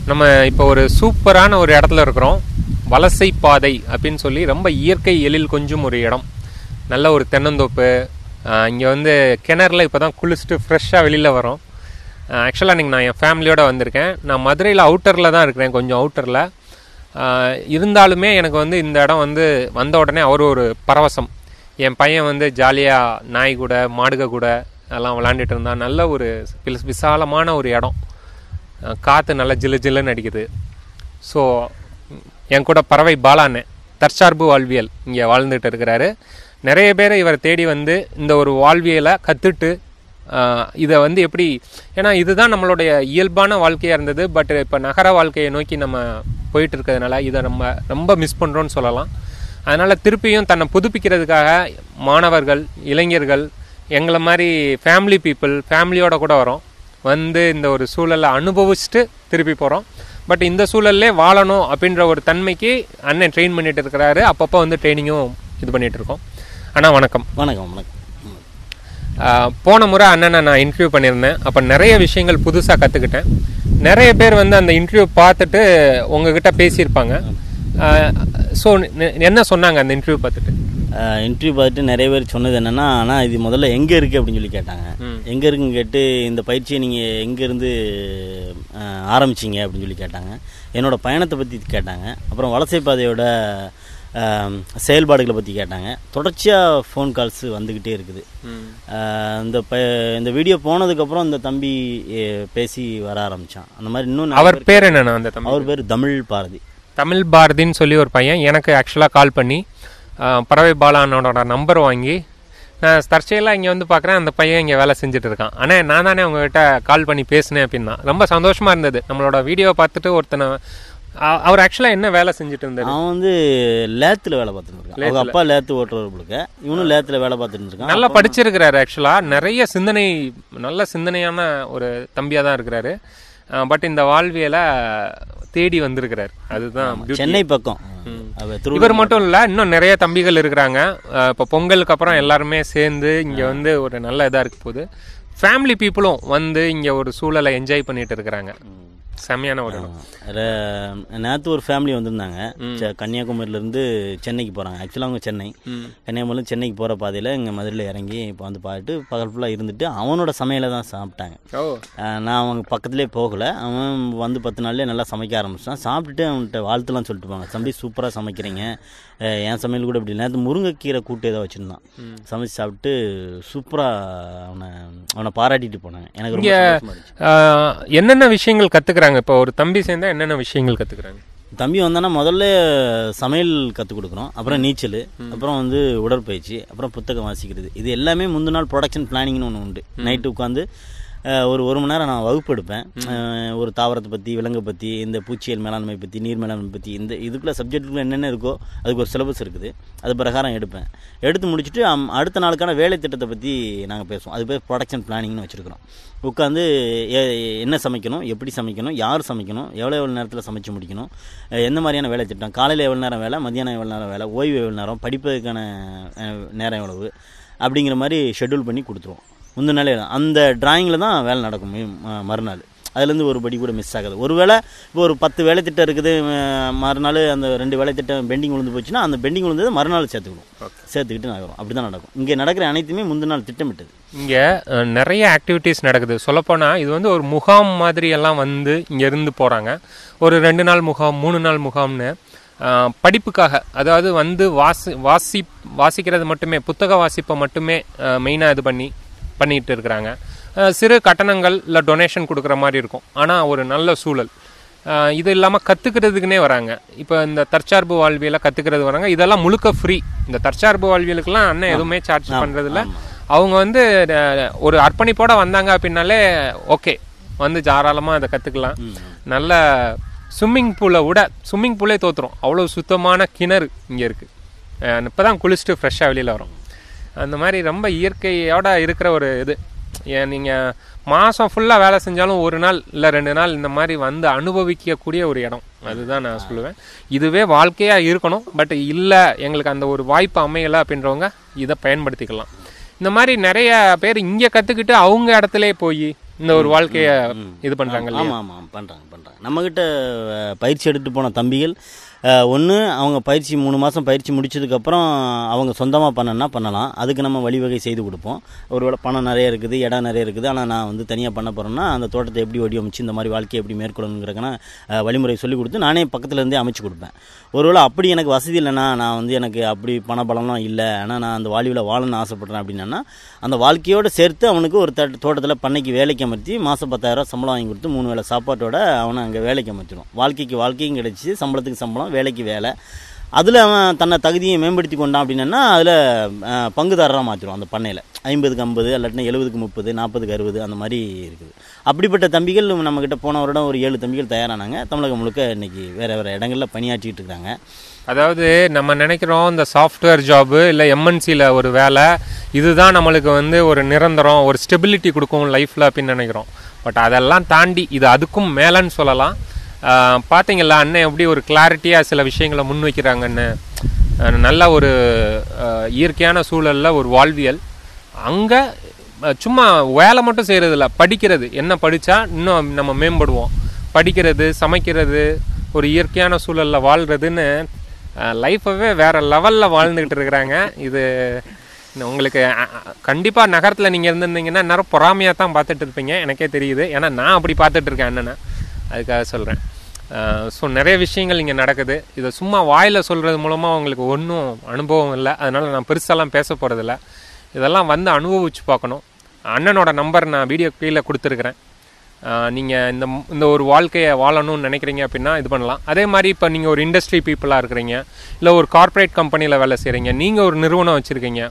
நம்ம இப்போ ஒரு சூப்பரான ஒரு இடத்துல இருக்கிறோம் வலசை பாதை அப்படின்னு சொல்லி ரொம்ப இயற்கை எழில் கொஞ்சம் ஒரு இடம் நல்ல ஒரு தென்னந்தோப்பு இங்கே வந்து கிணறுல இப்போ தான் குளிச்சுட்டு ஃப்ரெஷ்ஷாக வெளியில் வரோம் ஆக்சுவலாக நீங்கள் நான் என் ஃபேமிலியோட வந்திருக்கேன் நான் மதுரையில் அவுட்டரில் தான் இருக்கிறேன் கொஞ்சம் அவுட்டரில் இருந்தாலுமே எனக்கு வந்து இந்த இடம் வந்து வந்த உடனே அவர் ஒரு பரவசம் என் பையன் வந்து ஜாலியாக நாய் கூட மாடுக கூட எல்லாம் விளாண்டுட்டு இருந்தான் நல்ல ஒரு வில- விசாலமான ஒரு இடம் அஹ் காத்து நல்லா ஜில்லு ஜில்லுன்னு அடிக்குது ஸோ என் கூட பறவை பாலான்னு தற்சார்பு வாழ்வியல் இங்கே வாழ்ந்துட்டு இருக்கிறாரு நிறைய பேர் இவரை தேடி வந்து இந்த ஒரு வாழ்வியலை கற்றுட்டு இதை வந்து எப்படி ஏன்னா இதுதான் நம்மளுடைய இயல்பான வாழ்க்கையாக இருந்தது பட் இப்போ நகர வாழ்க்கையை நோக்கி நம்ம போயிட்டு இருக்கிறதுனால இதை நம்ம ரொம்ப மிஸ் பண்ணுறோன்னு சொல்லலாம் அதனால் திருப்பியும் தன்னை புதுப்பிக்கிறதுக்காக மாணவர்கள் இளைஞர்கள் எங்களை மாதிரி ஃபேமிலி பீப்புள் ஃபேமிலியோட கூட வரோம் வந்து இந்த ஒரு சூழலை அனுபவிச்சுட்டு திருப்பி போகிறோம் பட் இந்த சூழல்லே வாழணும் அப்படின்ற ஒரு தன்மைக்கு அண்ணன் ட்ரெயின் பண்ணிட்டு இருக்கிறாரு அப்பப்போ வந்து ட்ரைனிங்கும் இது பண்ணிட்டு இருக்கோம் அண்ணா வணக்கம் வணக்கம் வணக்கம் ம். ஆஹ் போன முறை அண்ணனை நான் இன்டர்வியூ பண்ணியிருந்தேன் அப்போ நிறைய விஷயங்கள் புதுசாக கற்றுக்கிட்டேன் நிறைய பேர் வந்து அந்த இன்டர்வியூ பார்த்துட்டு உங்ககிட்ட பேசியிருப்பாங்க ஸோ என்ன சொன்னாங்க அந்த இன்டர்வியூ பார்த்துட்டு அஹ், இன்டர்வியூ பார்த்துட்டு நிறைய பேர் சொன்னது என்னென்னா ஆனால் இது முதல்ல எங்கே இருக்குது அப்படின்னு சொல்லி கேட்டாங்க ம். எங்கே இருக்குன்னு கேட்டு இந்த பயிற்சியை நீங்கள் எங்கேருந்து ஆரம்பிச்சீங்க அப்படின்னு சொல்லி கேட்டாங்க என்னோட பயணத்தை பற்றி கேட்டாங்க அப்புறம் வலசை பாதையோட அஹ், செயல்பாடுகளை பற்றி கேட்டாங்க தொடர்ச்சியாக ஃபோன் கால்ஸ் வந்துக்கிட்டே இருக்குது அஹ், இந்த ப இந்த வீடியோ போனதுக்கப்புறம் இந்த தம்பி அஹ், பேசி வர ஆரம்பித்தான் அந்த மாதிரி இன்னும் நிறைய அவர் பேர் என்னண்ணா அந்த தமிழ் அவர் பேர் தமிழ் பாரதி தமிழ் பாரதின்னு சொல்லி ஒரு பையன் எனக்கு ஆக்சுவலாக கால் பண்ணி ஆஹ், பறவை பாலானோட நம்பர் வாங்கி நான் தற்செயலாக இங்கே வந்து பார்க்குறேன் அந்த பையன் இங்கே வேலை செஞ்சுட்டு இருக்கான் ஆனால் நான் தானே உங்ககிட்ட கால் பண்ணி பேசினேன் அப்படின்னா ரொம்ப சந்தோஷமாக இருந்தது நம்மளோட வீடியோவை பார்த்துட்டு ஒருத்தனை அ- அவர் ஆக்சுவலாக என்ன வேலை செஞ்சுட்டு இருந்தாரு அவன் வந்து லேத்தில் வேலை பார்த்துட்டு இருக்கான் அவங்க அப்பா லேத்து ஓட்டுறவர் போலுக்க இவனும் லேத்தில் வேலை பார்த்துட்டு இருக்கான் நல்லா படிச்சிருக்கிறாரு ஆக்சுவலாக நிறைய சிந்தனை நல்ல சிந்தனையான ஒரு தம்பியாக தான் இருக்கிறாரு பட் இந்த வாழ்வியலை தேடி வந்திருக்கிறாரு அதுதான் beauty. சென்னை பக்கம் அவ திரு இவர் மட்டும் இல்ல இன்னும் நிறைய தம்பிகள் இருக்கிறாங்க அஹ் இப்ப பொங்கலுக்கு அப்புறம் எல்லாருமே சேர்ந்து இங்க வந்து ஒரு நல்ல இதா இருக்க போகுது ஃபேமிலி பீப்புளும் வந்து இங்க ஒரு சூழலை என்ஜாய் பண்ணிட்டு இருக்கிறாங்க செமையான ஒரு இடம் நேற்று ஒரு ஃபேமிலி வந்திருந்தாங்க செ- கன்னியாகுமரியிலேருந்து சென்னைக்கு போகிறாங்க ஆக்சுவலாக அவங்க சென்னை கன்னியாகுமரியில சென்னைக்கு போகிற பாதையில் இங்கே மதுரையில் இறங்கி இப்போ வந்து பார்த்துட்டு பகல் ஃபுல்லாக இருந்துட்டு அவனோட சமையலை தான் சாப்பிட்டாங்க ஓ அஹ் நான் அவங்க பக்கத்துலேயே போகலை அவன் வந்து பத்து நாள்லேயே நல்லா சமைக்க ஆரம்பிச்சான் சாப்பிட்டுட்டு அவன்கிட்ட வாழ்த்துலாம் சொல்லிட்டு போவாங்க தம்பி சூப்பராக சமைக்கிறீங்க அஹ் என் சமையல் கூட இப்படி நேற்று முருங்கைக்கீரை கூட்டு ஏதோ வச்சுருந்தான் சமைச்சு சாப்பிட்டு சூப்பராக அவனை அவனை பாராட்டிட்டு போனாங்க எனக்கு ரொம்ப சந்தோஷமா இருந்துச்சு அஹ் என்னென்ன விஷயங்கள் கத்துக்கிறாங்க இப்போ ஒரு தம்பி சேர்ந்தா என்னென்ன விஷயங்கள் கத்துக்கிறாங்க தம்பி வந்தானா முதல்ல சமையல் கற்றுக் கொடுக்குறோம் அப்புறம் நீச்சல் அப்புறம் வந்து உடற்பயிற்சி அப்புறம் புத்தகம் வாசிக்கிறது இது எல்லாமே முந்தின நாள் ப்ரொடக்ஷன் பிளானிங்னு ஒன்று உண்டு நைட்டு உட்காந்து அஹ், ஒரு ஒரு மணி நேரம் நான் வகுப்பு எடுப்பேன் அஹ், ஒரு தாவரத்தை பற்றி விலங்கை பற்றி இந்த பூச்சியல் மேலாண்மை பற்றி நீர் மேலாண்மை பற்றி இந்த இதுக்குள்ள சப்ஜெக்ட்டுக்குள்ள என்னென்ன இருக்கோ அதுக்கு ஒரு சிலபஸ் இருக்குது அது பிரகாரம் எடுப்பேன் எடுத்து முடிச்சுட்டு அம்- அடுத்த நாளுக்கான வேலை திட்டத்தை பற்றி நாங்கள் பேசுவோம் அது பேர் ப்ரொடக்ஷன் பிளானிங்னு வச்சுருக்கிறோம் உட்காந்து எ- என்ன சமைக்கணும் எப்படி சமைக்கணும் யார் சமைக்கணும் எவ்வளோ எவ்வளோ நேரத்தில் சமைச்சு முடிக்கணும் அஹ் எந்த மாதிரியான வேலை திட்டம் காலையில் எவ்வளோ நேரம் வேலை மதியானம் எவ்வளோ நேரம் வேலை ஓய்வு எவ்வளோ நேரம் படிப்பதற்கான அஹ், நேரம் எவ்வளவு அப்படிங்கிற மாதிரி ஷெட்யூல் பண்ணி கொடுத்துருவோம் முந்தின நாளே அந்த டிராயிங்கில் தான் வேலை நடக்கும் மி- ம- மறுநாள் அதுலேருந்து ஒரு படி கூட மிஸ் ஆகாது ஒருவேளை இப்போ ஒரு பத்து வேலை திட்டம் இருக்குது அஹ், மறுநாள் அந்த ரெண்டு வேலை திட்டம் பெண்டிங் விழுந்து போச்சுன்னா அந்த பெண்டிங் விழுந்தது மறுநாள் சேர்த்துக்கணும் சேர்த்துக்கிட்டு நகரும் அப்படி தான் நடக்கும் இங்கே நடக்கிற அனைத்துமே முந்தின நாள் திட்டமிட்டது இங்க அஹ், நிறைய ஆக்டிவிட்டீஸ் நடக்குது சொல்லப்போனா இது வந்து ஒரு முகாம் மாதிரி எல்லாம் வந்து இங்க இருந்து போறாங்க ஒரு ரெண்டு நாள் முகாம் மூணு நாள் முகாம்னு அஹ், படிப்புக்காக அதாவது வந்து வாசி வாசி வாசிக்கிறது மட்டுமே புத்தக வாசிப்பை மட்டுமே மெயினாக இது பண்ணி பண்ணிட்டு இருக்கிறாங்க அஹ், சிறு கட்டணங்கள் இல்லை டொனேஷன் கொடுக்குற மாதிரி இருக்கும் ஆனால் ஒரு நல்ல சூழல் அஹ், இது இல்லாமல் கற்றுக்கிறதுக்குனே வராங்க இப்போ இந்த தற்சார்பு வாழ்வியலை கற்றுக்கிறது வராங்க இதெல்லாம் முழுக்க ஃப்ரீ இந்த தற்சார்பு வாழ்வியலுக்கெல்லாம் அண்ணன் எதுவுமே சார்ஜ் பண்ணுறதில்ல அவங்க வந்து அஹ், ஒரு அர்ப்பணிப்போட வந்தாங்க அப்படின்னாலே ஓகே வந்து தாராளமாக அதை கற்றுக்கலாம் நல்ல ஸ்விம்மிங் பூலை விட ஸ்விம்மிங் பூலே தோத்துரும் அவ்வளோ சுத்தமான கிணறு இங்கே இருக்குது இப்போ தான் குளிச்சுட்டு ஃப்ரெஷ்ஷாக வெளியில் வரோம் அந்த மாதிரி ரொம்ப இயற்கையோட இருக்கிற ஒரு இது ஏன் நீங்கள் மாதம் ஃபுல்லாக வேலை செஞ்சாலும் ஒரு நாள் இல்லை ரெண்டு நாள் இந்த மாதிரி வந்து அனுபவிக்கக்கூடிய ஒரு இடம் அதுதான் நான் சொல்லுவேன் இதுவே வாழ்க்கையாக இருக்கணும் பட் இல்லை எங்களுக்கு அந்த ஒரு வாய்ப்பு அமையலை அப்படின்றவங்க இதை பயன்படுத்திக்கலாம் இந்த மாதிரி நிறைய பேர் இங்கே கற்றுக்கிட்டு அவங்க இடத்துலே போய் இந்த ஒரு வாழ்க்கையை இது பண்றாங்க இல்லையா ஆமாம் ஆமாம் பண்ணுறாங்க பண்ணுறாங்க நம்மக்கிட்ட அஹ், பயிற்சி எடுத்துகிட்டு போன தம்பிகள் ஒன்று அவங்க பயிற்சி மூணு மாதம் பயிற்சி முடிச்சதுக்கப்புறம் அவங்க சொந்தமாக பண்ணனா பண்ணலாம் அதுக்கு நம்ம வழிவகை செய்து கொடுப்போம் ஒருவேளை பணம் நிறைய இருக்குது இடம் நிறைய இருக்குது ஆனால் நான் வந்து தனியாக பண்ண போகிறேன்னா அந்த தோட்டத்தை எப்படி வடிவமைச்சு இந்த மாதிரி வாழ்க்கையை எப்படி மேற்கொள்ளணுங்கிறக்கான அஹ், வழிமுறை சொல்லி கொடுத்து நானே பக்கத்துல இருந்தே அமைச்சு கொடுப்பேன் ஒருவேளை அப்படி எனக்கு வசதி இல்லைன்னா நான் வந்து எனக்கு அப்படி பண பலம்லாம் இல்லை ஆனால் நான் அந்த வாழ்வில் வாழணும்னு ஆசைப்பட்றேன் அப்படின்னா அந்த வாழ்க்கையோடு சேர்த்து அவனுக்கு ஒரு தட் தோட்டத்தில் பண்ணைக்கு வேலைக்கு அமர்த்தி மாதம் பத்தாயிரம் சம்பளம் வாங்கி கொடுத்து மூணு வேளை சாப்பாட்டோட அவனை அங்கே வேலைக்கு அமர்த்திடும் வாழ்க்கைக்கு வாழ்க்கையும் கிடைச்சி சம்பளத்துக்கு சம்பளம் வேலைக்கு வேலை அதில் அவன் தன்னை தகுதியை மேம்படுத்தி கொண்டான் அப்படின்னா அதில் பங்குதாரராக மாற்றிடும் அந்த பண்ணையில் ஐம்பதுக்கு ஐம்பது இல்லாட்டினா எழுபதுக்கு முப்பது நாற்பதுக்கு அறுபது அந்த மாதிரி இருக்குது அப்படிப்பட்ட தம்பிகள் நம்மக்கிட்ட போன வருடம் ஒரு ஏழு தம்பிகள் தயாரானாங்க தமிழகம் முழுக்க இன்னைக்கு வேறு வேறு இடங்களில் பணியாற்றிட்டு இருக்காங்க அதாவது நம்ம நினைக்கிறோம் இந்த சாஃப்ட்வேர் ஜாபு இல்லை எம்என்சியில் ஒரு வேலை இதுதான் நம்மளுக்கு வந்து ஒரு நிரந்தரம் ஒரு ஸ்டெபிலிட்டி கொடுக்கும் லைஃப்பில் அப்படின்னு நினைக்கிறோம் பட் அதெல்லாம் தாண்டி இது அதுக்கும் மேலேன்னு சொல்லலாம் ஆஹ் பாத்தீங்களா அண்ணன் எப்படி ஒரு கிளாரிட்டியாக சில விஷயங்களை முன் வைக்கிறாங்கன்னு ஆஹ் நல்ல ஒரு ஆஹ் இயற்கையான சூழலில் ஒரு வாழ்வியல் அங்கே சும்மா வேலை மட்டும் செய்கிறதில்ல படிக்கிறது என்ன படித்தா இன்னும் நம்ம மேம்படுவோம் படிக்கிறது சமைக்கிறது ஒரு இயற்கையான சூழலில் வாழ்கிறதுன்னு லைஃபவே வேற லெவலில் வாழ்ந்துக்கிட்டு இருக்கிறாங்க இது இன்னும் உங்களுக்கு கண்டிப்பாக நகரத்தில் நீங்கள் இருந்திருந்தீங்கன்னா நேரம் பொறாமையாக தான் பார்த்துட்டு இருப்பீங்க எனக்கே தெரியுது ஏன்னா நான் அப்படி பார்த்துட்டு இருக்கேன் அண்ணனை அதுக்காக சொல்கிறேன் ஸோ நிறைய விஷயங்கள் இங்கே நடக்குது இதை சும்மா வாயில் சொல்கிறது மூலமாக உங்களுக்கு ஒன்றும் அனுபவம் இல்லை அதனால் நான் பெருசாலாம் பேச போகிறதில்ல இதெல்லாம் வந்து அனுபவிச்சு பார்க்கணும் அண்ணனோட நம்பர் நான் வீடியோ கீழே கொடுத்துருக்குறேன் நீங்கள் இந்த ம- இந்த ஒரு வாழ்க்கையை வாழணும்னு நினைக்கிறீங்க அப்படின்னா இது பண்ணலாம் அதே மாதிரி இப்போ நீங்கள் ஒரு இண்டஸ்ட்ரி பீப்புளாக இருக்கிறீங்க இல்லை ஒரு கார்ப்பரேட் கம்பெனியில் வேலை செய்கிறீங்க நீங்கள் ஒரு நிறுவனம் வச்சுருக்கீங்க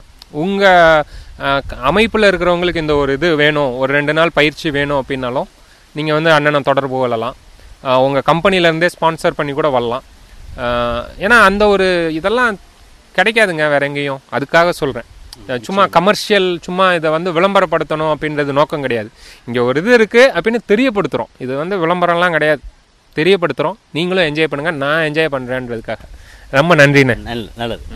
உங்கள் அமைப்பில் இருக்கிறவங்களுக்கு இந்த ஒரு இது வேணும் ஒரு ரெண்டு நாள் பயிற்சி வேணும் அப்படின்னாலும் நீங்கள் வந்து அண்ணனை தொடர்பு கொள்ளலாம் உங்கள் கம்பெனிலேருந்தே ஸ்பான்சர் பண்ணி கூட வரலாம் ஆஹ் ஏன்னா அந்த ஒரு இதெல்லாம் கிடைக்காதுங்க வேற எங்கேயும் அதுக்காக சொல்கிறேன் சும்மா கமர்ஷியல் சும்மா இதை வந்து விளம்பரப்படுத்தணும் அப்படின்றது நோக்கம் கிடையாது இங்கே ஒரு இது இருக்குது அப்படின்னு தெரியப்படுத்துகிறோம் இது வந்து விளம்பரம்லாம் கிடையாது தெரியப்படுத்துகிறோம் நீங்களும் என்ஜாய் பண்ணுங்கள் நான் என்ஜாய் பண்ணுறேன்றதுக்காக ரொம்ப நன்றிண்ணே நல்ல நல்லது